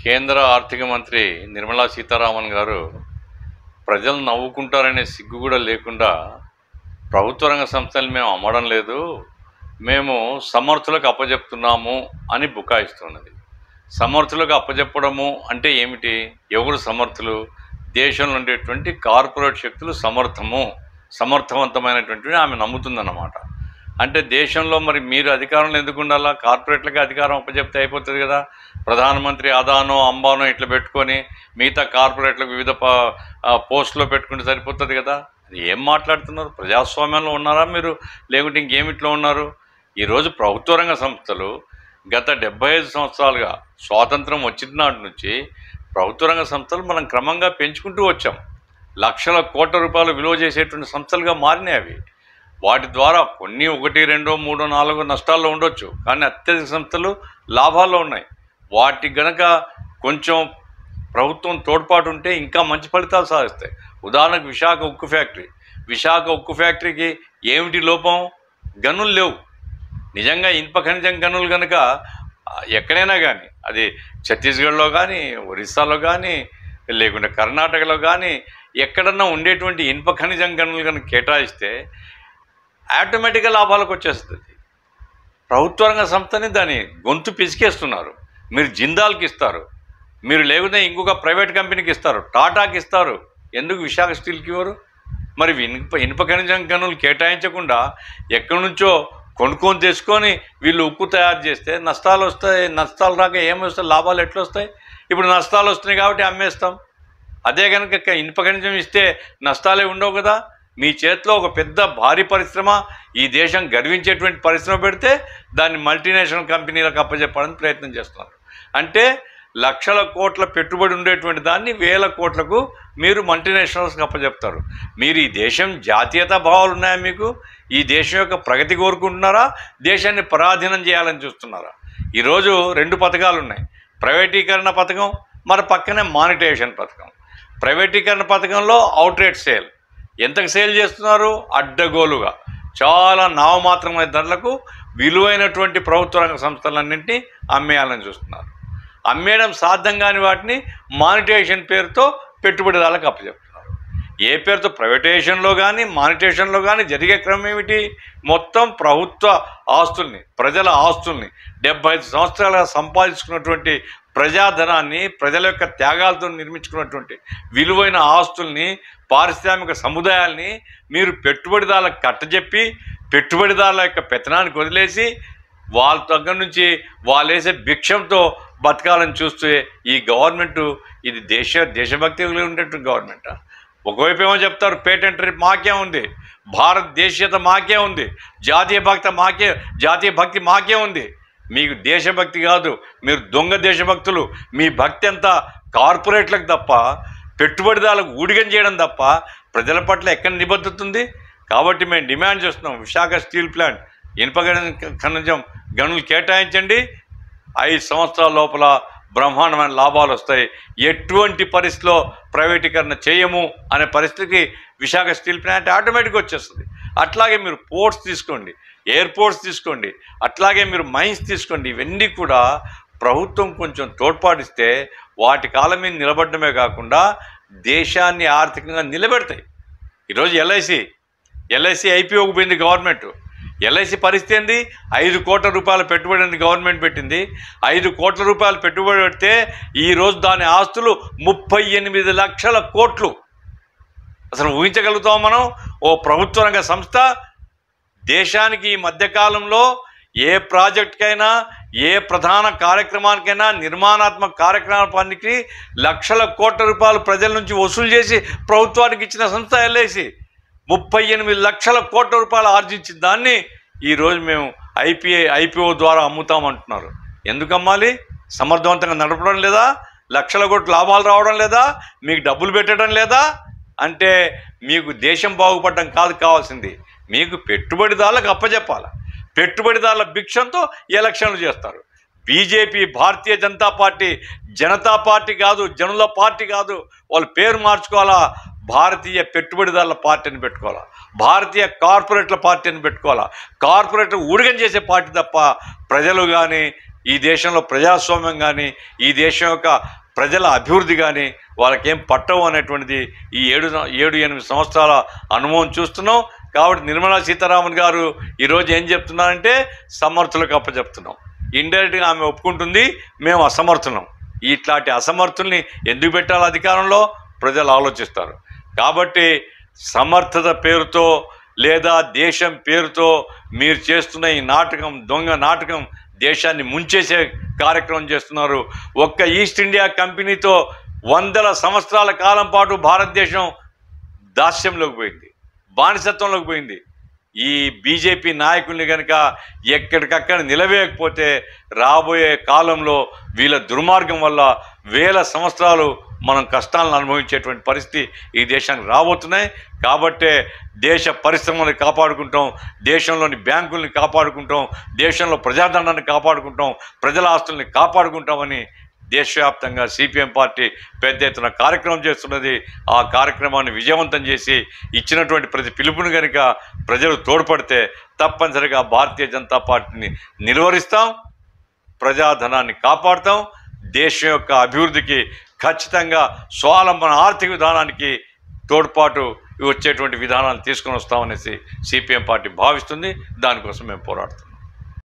కేంద్ర ఆర్థిక మంత్రి నిర్మలా సీతారామన్ గారు ప్రజలు నవ్వుకుంటారనే సిగ్గు కూడా లేకుండా ప్రభుత్వ రంగ సంస్థలు మేము అమ్మడం లేదు మేము సమర్థులకు అప్పజెప్తున్నాము అని బుకాయిస్తున్నది సమర్థులకు అప్పజెప్పడము అంటే ఏమిటి ఎవరు సమర్థులు దేశంలో ఉండేటువంటి కార్పొరేట్ శక్తులు సమర్థము సమర్థవంతమైనటువంటి ఆమె నమ్ముతుందన్నమాట అంటే దేశంలో మరి మీరు అధికారంలో ఎందుకు ఉండాలా కార్పొరేట్లకి అధికారం అప్పచెప్తే అయిపోతుంది కదా ప్రధానమంత్రి అదానో అంబానో ఇట్లా పెట్టుకొని మిగతా కార్పొరేట్లకు వివిధ ప- ఆ, పోస్టులో పెట్టుకుంటే సరిపోతుంది కదా ఏం మాట్లాడుతున్నారు ప్రజాస్వామ్యంలో ఉన్నారా మీరు లేకుంటే ఇంకేమిట్లో ఉన్నారు ఈరోజు ప్రభుత్వ రంగ సంస్థలు గత డెబ్బై ఐదు సంవత్సరాలుగా స్వాతంత్రం వచ్చిన నాటి నుంచి ప్రభుత్వ రంగ సంస్థలు మనం క్రమంగా పెంచుకుంటూ వచ్చాం లక్షల కోట్ల రూపాయలు విలువ చేసేటువంటి సంస్థలుగా మారినాయి అవి వాటి ద్వారా కొన్ని ఒకటి రెండో మూడో నాలుగో నష్టాల్లో ఉండొచ్చు కానీ అత్యధిక సంస్థలు లాభాల్లో ఉన్నాయి వాటి గనక కొంచెం ప్రభుత్వం తోడ్పాటు ఉంటే ఇంకా మంచి ఫలితాలు సాధిస్తాయి ఉదాహరణకు విశాఖ ఉక్కు ఫ్యాక్టరీ విశాఖ ఉక్కు ఫ్యాక్టరీకి ఏమిటి లోపం గనులు లేవు నిజంగా ఇనుప ఖనిజం గనులు కనుక ఆ, ఎక్కడైనా కానీ అది ఛత్తీస్గఢ్లో కానీ ఒరిస్సాలో కానీ లేకుంటే కర్ణాటకలో కానీ ఎక్కడన్నా ఉండేటువంటి ఇనుప ఖనిజం గనులు కనుక కేటాయిస్తే ఆటోమేటిక్గా లాభాలకు వచ్చేస్తుంది ప్రభుత్వ రంగ సంస్థని దాని గొంతు పిసికేస్తున్నారు మీరు జిందాల్కి ఇస్తారు మీరు లేకుంటే ఇంకొక ప్రైవేట్ కంపెనీకి ఇస్తారు టాటాకి ఇస్తారు ఎందుకు విశాఖ స్టీల్కి ఇవ్వరు మరి ఇనుప ఇనుప ఖనిజం గనులు కేటాయించకుండా ఎక్కడి నుంచో కొనుక్కొని తెచ్చుకొని వీళ్ళు ఉక్కు తయారు చేస్తే నష్టాలు వస్తాయి నష్టాలు రాక ఏమొస్తాయి లాభాలు ఎట్లా వస్తాయి ఇప్పుడు నష్టాలు వస్తున్నాయి కాబట్టి అమ్మేస్తాం అదే కనుక ఇనుప ఖనిజం ఇస్తే నష్టాలే ఉండవు కదా మీ చేతిలో ఒక పెద్ద భారీ పరిశ్రమ ఈ దేశం గర్వించేటువంటి పరిశ్రమ పెడితే దాన్ని మల్టీనేషనల్ కంపెనీలకు అప్పచెప్పడానికి ప్రయత్నం చేస్తున్నారు అంటే లక్షల కోట్ల పెట్టుబడి ఉండేటువంటి దాన్ని వేల కోట్లకు మీరు మల్టీనేషనల్స్కి అప్పచెప్తారు మీరు ఈ దేశం జాతీయత భావాలు ఉన్నాయా మీకు ఈ దేశం యొక్క ప్రగతి కోరుకుంటున్నారా దేశాన్ని పరాధీనం చేయాలని చూస్తున్నారా ఈరోజు రెండు పథకాలు ఉన్నాయి ప్రైవేటీకరణ పథకం మరి పక్కనే మానిటైజేషన్ పథకం ప్రైవేటీకరణ పథకంలో అవుట్రేట్ సేల్ ఎంతకు సేల్ చేస్తున్నారు అడ్డగోలుగా చాలా నామమాత్రమైన ధరలకు విలువైనటువంటి ప్రభుత్వ రంగ సంస్థలన్నింటినీ అమ్మేయాలని చూస్తున్నారు అమ్మేయడం సాధ్యం కాని వాటిని మానిటైజేషన్ పేరుతో పెట్టుబడిదారులకు అప్పచెప్తున్నారు ఏ పేరుతో ప్రైవేటైజేషన్లో కానీ మానిటైజేషన్లో కానీ జరిగే క్రమం ఏమిటి మొత్తం ప్రభుత్వ ఆస్తుల్ని ప్రజల ఆస్తుల్ని డెబ్బై ఐదు సంవత్సరాలుగా సంపాదించుకున్నటువంటి ప్రజాధనాన్ని ప్రజల యొక్క త్యాగాలతో నిర్మించుకున్నటువంటి విలువైన ఆస్తుల్ని పారిశ్రామిక సముదాయాల్ని మీరు పెట్టుబడిదారులకు కట్టజెప్పి పెట్టుబడిదారుల యొక్క పెత్తనానికి వదిలేసి వాళ్ళ దగ్గర నుంచి వాళ్ళు వేసే భిక్షంతో బతకాలని చూస్తే ఈ గవర్నమెంట్ ఇది దేశ దేశభక్తి ఉండేటువంటి గవర్నమెంట్ ఒకవైపు ఏమో చెప్తారు పేటెంట్ మాకే ఉంది భారతదేశీయత మాకే ఉంది జాతీయ భక్త మాకే జాతీయ భక్తి మాకే ఉంది మీకు దేశభక్తి కాదు మీరు దొంగ దేశభక్తులు మీ భక్తి అంతా కార్పొరేట్లకు తప్ప పెట్టుబడిదారులకు ఊడిగం చేయడం తప్ప ప్రజల పట్ల ఎక్కడ నిబద్ధత ఉంది కాబట్టి మేము డిమాండ్ చేస్తున్నాం విశాఖ స్టీల్ ప్లాంట్ ఇనుప గని- ఖనిజం గనులు కేటాయించండి ఐదు సంవత్సరాల లోపల బ్రహ్మాండమైన లాభాలు వస్తాయి ఎటువంటి పరిస్థితిలో ప్రైవేటీకరణ చేయము అనే పరిస్థితికి విశాఖ స్టీల్ ప్లాంట్ ఆటోమేటిక్గా వచ్చేస్తుంది అట్లాగే మీరు పోర్ట్స్ తీసుకోండి ఎయిర్పోర్ట్స్ తీసుకోండి అట్లాగే మీరు మైన్స్ తీసుకోండి ఇవన్నీ కూడా ప్రభుత్వం కొంచెం తోడ్పాటిస్తే వాటి కాలం మీద నిలబడమే కాకుండా దేశాన్ని ఆర్థికంగా నిలబెడతాయి ఈరోజు ఎల్ఐసి ఎల్ఐసి ఐపీఓకి పోయింది గవర్నమెంట్ ఎల్ఐసి పరిస్థితి ఏంది ఐదు కోట్ల రూపాయల పెట్టుబడిని గవర్నమెంట్ పెట్టింది ఐదు కోట్ల రూపాయలు పెట్టుబడి పెడితే ఈరోజు దాని ఆస్తులు ముప్పై ఎనిమిది లక్షల కోట్లు అసలు ఊహించగలుగుతాం మనం ఓ ప్రభుత్వ రంగ సంస్థ దేశానికి ఈ మధ్యకాలంలో ఏ ప్రాజెక్టుకైనా ఏ ప్రధాన కార్యక్రమానికైనా నిర్మాణాత్మక కార్యక్రమానికి లక్షల కోట్ల రూపాయలు ప్రజల నుంచి వసూలు చేసి ప్రభుత్వానికి ఇచ్చిన సంస్థ ఎల్ఐసి ముప్పై ఎనిమిది లక్షల కోట్ల రూపాయలు ఆర్జించిన దాన్ని ఈరోజు మేము ఐపీఐ ఐపీఓ ద్వారా అమ్ముతామంటున్నారు ఎందుకు అమ్మాలి సమర్థవంతంగా నడపడం లేదా లక్షల కోట్ల లాభాలు రావడం లేదా మీకు డబ్బులు పెట్టడం లేదా అంటే మీకు దేశం బాగుపడడం కాదు కావాల్సింది మీకు పెట్టుబడిదారులకు అప్పచెప్పాలి పెట్టుబడిదారుల భిక్షంతో ఎలక్షన్లు చేస్తారు BJP Bharatiya Janata party Janata party కాదు జనుల పార్టీ కాదు వాళ్ళ పేరు మార్చుకోవాలా భారతీయ పెట్టుబడిదారుల పార్టీని పెట్టుకోవాలా భారతీయ కార్పొరేట్ల పార్టీని పెట్టుకోవాలా కార్పొరేట్ ఊడిగం చేసే పార్టీ తప్ప ప్రజలు కానీ ఈ దేశంలో ప్రజాస్వామ్యం కానీ ఈ దేశం యొక్క ప్రజల అభివృద్ధి కానీ వాళ్ళకేం పట్టవు అనేటువంటిది ఈ ఏడు ఏడు ఎనిమిది సంవత్సరాల అనుభవం చూస్తున్నాం కాబట్టి నిర్మలా సీతారామన్ గారు ఈరోజు ఏం చెప్తున్నారంటే సమర్థులకు అప్పచెప్తున్నాం ఇండైరెక్ట్గా ఆమె ఒప్పుకుంటుంది మేము అసమర్థులం ఇట్లాంటి అసమర్థుల్ని ఎందుకు పెట్టాలి అధికారంలో ప్రజలు ఆలోచిస్తారు కాబట్టి సమర్థత పేరుతో లేదా దేశం పేరుతో మీరు చేస్తున్న ఈ నాటకం దొంగ నాటకం దేశాన్ని ముంచేసే కార్యక్రమం చేస్తున్నారు ఒక్క ఈస్ట్ ఇండియా కంపెనీతో వందల సంవత్సరాల కాలం పాటు భారతదేశం దాస్యంలోకి పోయింది బానిసత్వంలోకి పోయింది ఈ బీజేపీ నాయకుల్ని కనుక ఎక్కడికక్కడ నిలవేయకపోతే రాబోయే కాలంలో వీళ్ళ దుర్మార్గం వల్ల వేల సంవత్సరాలు మనం కష్టాలను అనుభవించేటువంటి పరిస్థితి ఈ దేశానికి రాబోతున్నాయి కాబట్టే దేశ పరిశ్రమల్ని కాపాడుకుంటాం దేశంలోని బ్యాంకుల్ని కాపాడుకుంటాం దేశంలో ప్రజాదండాన్ని కాపాడుకుంటాం ప్రజల ఆస్తుల్ని కాపాడుకుంటామని దేశవ్యాప్తంగా సిపిఎం పార్టీ పెద్ద ఎత్తున కార్యక్రమం చేస్తున్నది ఆ కార్యక్రమాన్ని విజయవంతం చేసి ఇచ్చినటువంటి ప్రతి పిలుపుని కనుక ప్రజలు తోడ్పడితే తప్పనిసరిగా భారతీయ జనతా పార్టీని నిలువరిస్తాం ప్రజాధనాన్ని కాపాడుతాం దేశం యొక్క అభివృద్ధికి ఖచ్చితంగా స్వావలంబన ఆర్థిక విధానానికి తోడ్పాటు వచ్చేటువంటి విధానాలు తీసుకొని వస్తామనేసి సిపిఎం పార్టీ భావిస్తుంది దానికోసం మేము పోరాడుతున్నాం